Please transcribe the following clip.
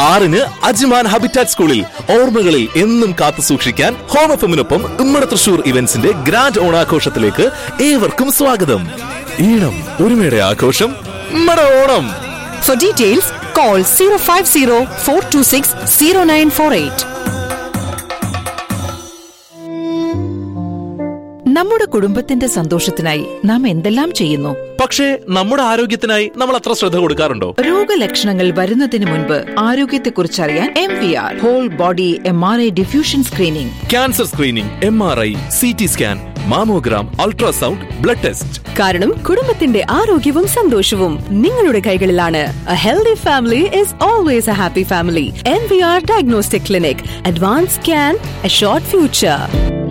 ആറിന് Ajman habitat സ്കൂളിൽ ഓർമ്മകളിൽ എന്നും കാത്തു സൂക്ഷിക്കാൻ ഹോം എഫമിനൊപ്പം ഉമ്മട തൃശൂർ ഇവന്റ്സിന്റെ ഗ്രാൻഡ് ഓണാഘോഷത്തിലേക്ക് ഏവർക്കും സ്വാഗതം ഈണം ഒരുമയുടെ ആഘോഷം ഉമ്മട ഓണം For details, call 050 426 0948. നമ്മുടെ കുടുംബത്തിന്റെ സന്തോഷത്തിനായി നാം എന്തെല്ലാം ചെയ്യുന്നു പക്ഷേ നമ്മുടെ ആരോഗ്യത്തിനായി നമ്മൾ അത്ര ശ്രദ്ധ കൊടുക്കാറുണ്ടോ രോഗലക്ഷണങ്ങൾ വരുന്നതിന് മുൻപ് ആരോഗ്യത്തെക്കുറിച്ച് അറിയാൻ M V R whole body M R I diffusion screening cancer screening M R I C T scan mammogram ultrasound blood test കാരണം കുടുംബത്തിന്റെ ആരോഗ്യവും സന്തോഷവും നിങ്ങളുടെ കൈകളിലാണ് a healthy family is always a happy family N V R diagnostic clinic advance scan a short future